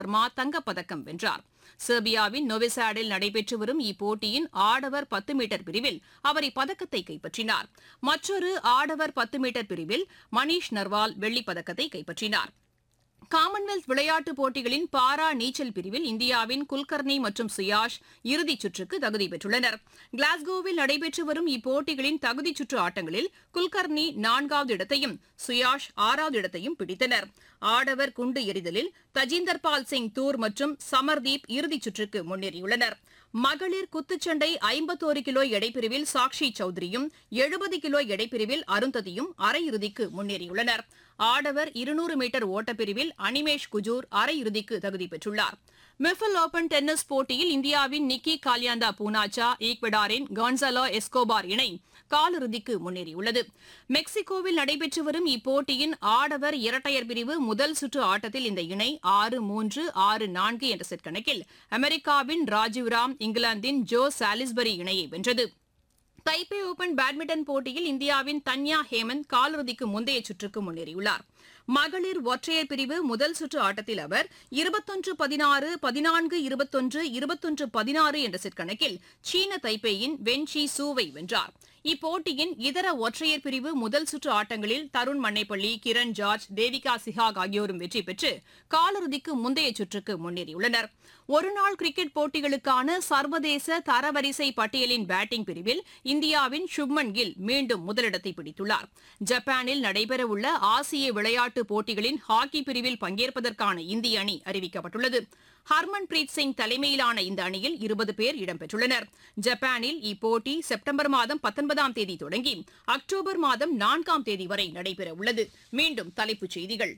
சர்மா தங்கப்பதக்கம் வென்றார் செர்பியாவின் நொவிசாடில் நடைபெற்று வரும் இப்போட்டியின் ஆடவர் பத்து மீட்டர் பிரிவில் அவர் இப்பதக்கத்தை கைப்பற்றினார் மற்றொரு ஆடவர் பத்து மீட்டர் பிரிவில் மணீஷ் நர்வால் வெள்ளிப் பதக்கத்தை கைப்பற்றினார் காமன்வெல்த் விளையாட்டுப் போட்டிகளின் பாரா நீச்சல் பிரிவில் இந்தியாவின் குல்கர்னி மற்றும் சுயாஷ் இறுதிச் சுற்றுக்கு தகுதி பெற்றுள்ளனர் கிளாஸ்கோவில் நடைபெற்று வரும் இப்போட்டிகளின் தகுதிச் சுற்று ஆட்டங்களில் குல்கர்னி நான்காவது இடத்தையும் சுயாஷ் ஆறாவது இடத்தையும் பிடித்தனர் ஆடவர் குண்டு எறிதலில் தஜிந்தர் பால் சிங் தூர் மற்றும் சமர்தீப் இறுதிச் சுற்றுக்கு முன்னேறியுள்ளனர் மகளிர் குத்துச்சண்டை ஐம்பத்தோரு கிலோ எடைப்பிரிவில் சாக்ஷி சௌத்ரியும் எழுபது கிலோ எடைப்பிரிவில் அருந்ததியும் அரையிறுதிக்கு முன்னேறியுள்ளனர் ஆடவர் இருநூறு மீட்டர் ஓட்டப்பிரிவில் அனிமேஷ் குஜூர் அரையிறுதிக்கு தகுதி பெற்றுள்ளார் மிஃபில் ஓபன் டென்னிஸ் போட்டியில் இந்தியாவின் நிக்கி காலியாந்தா பூனாச்சா ஈக்வடாரின் கான்சலோ எஸ்கோபார் இணை காலிறுதிக்கு முன்னேறியுள்ளது மெக்சிகோவில் நடைபெற்று வரும் இப்போட்டியின் ஆடவர் இரட்டையர் பிரிவு முதல் சுற்று ஆட்டத்தில் இந்த இணை ஆறு மூன்று ஆறு நான்கு என்ற செட் கணக்கில் அமெரிக்காவின் ராஜீவ்ராம் இங்கிலாந்தின் ஜோ சாலிஸ்பரி இணையை வென்றது தைப்பே ஓபன் பேட்மிண்டன் போட்டியில் இந்தியாவின் தன்யா ஹேமந்த் காலிறுதிக்கு முந்தைய சுற்றுக்கு முன்னேறியுள்ளார் மகளிர் ஒற்றையர் பிரிவு முதல் சுற்று ஆட்டத்தில் அவர் இருபத்தொன்று பதினாறு பதினான்கு இருபத்தொன்று இருபத்தொன்று பதினாறு என்ற செட் கணக்கில் சீன தைப்பேயின் வென்ஷி சூவை வென்றார் இப்போட்டியின் இதர ஒற்றையர் பிரிவு முதல் சுற்று ஆட்டங்களில் தருண் மன்னைப்பள்ளி கிரண் ஜார்ஜ் தேவிகா சிஹாக் ஆகியோரும் வெற்றி பெற்று காலிறுதிக்கு முந்தைய சுற்றுக்கு முன்னேறியுள்ளனர் ஒருநாள் கிரிக்கெட் போட்டிகளுக்கான சர்வதேச தரவரிசை பட்டியலின் பேட்டிங் பிரிவில் இந்தியாவின் சுப்மன் கில் மீண்டும் முதலிடத்தை பிடித்துள்ளார் ஜப்பானில் நடைபெறவுள்ள ஆசிய விளையாட்டுப் போட்டிகளின் ஹாக்கி பிரிவில் பங்கேற்பதற்கான இந்திய அணி அறிவிக்கப்பட்டுள்ளது ஹர்மன்பிரீத் சிங் தலைமையிலான இந்த அணியில் இருபது பேர் இடம்பெற்றுள்ளனர் ஜப்பானில் இப்போட்டி செப்டம்பர் மாதம் பத்தொன்பதாம் தேதி தொடங்கி அக்டோபர் மாதம் நான்காம் தேதி வரை நடைபெறவுள்ளது மீண்டும் தலைப்புச் செய்திகள்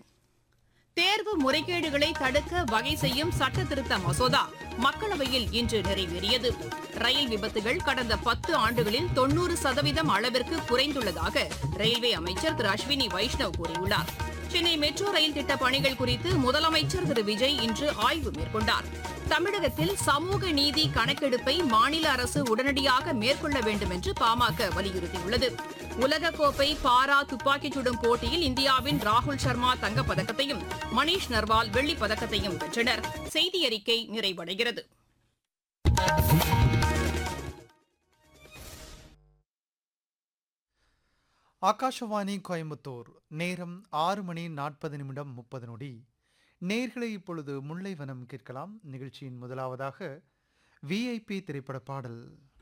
தேர்வு முறைகேடுகளை தடுக்க வகை செய்யும் சட்ட திருத்த மசோதா மக்களவையில் இன்று நிறைவேறியது ரயில் விபத்துகள் கடந்த பத்து ஆண்டுகளில் தொன்னூறு சதவீதம் அளவிற்கு குறைந்துள்ளதாக ரயில்வே அமைச்சர் திரு அஸ்வினி வைஷ்ணவ் கூறியுள்ளார் சென்னை மெட்ரோ ரயில் திட்ட பணிகள் குறித்து முதலமைச்சர் திரு விஜய் இன்று ஆய்வு மேற்கொண்டார் தமிழகத்தில் சமூக நீதி கணக்கெடுப்பை மாநில அரசு உடனடியாக மேற்கொள்ள வேண்டும் என்று பாமக வலியுறுத்தியுள்ளது உலகக்கோப்பை பாரா துப்பாக்கிச் சுடும் போட்டியில் இந்தியாவின் ராகுல் சர்மா தங்கப்பதக்கத்தையும் மணீஷ் நர்வால் வெள்ளிப் பதக்கத்தையும் வென்றனர் செய்தி அறிக்கை நிறைவடைகிறது ஆகாஷவாணி கோயம்புத்தூர் நேரம் ஆறு மணி நாற்பது நிமிடம் முப்பது நொடி நேர்களை இப்பொழுது முல்லைவனம் கேட்கலாம் நிகழ்ச்சியின் முதலாவதாக விஐபி திரைப்பட பாடல்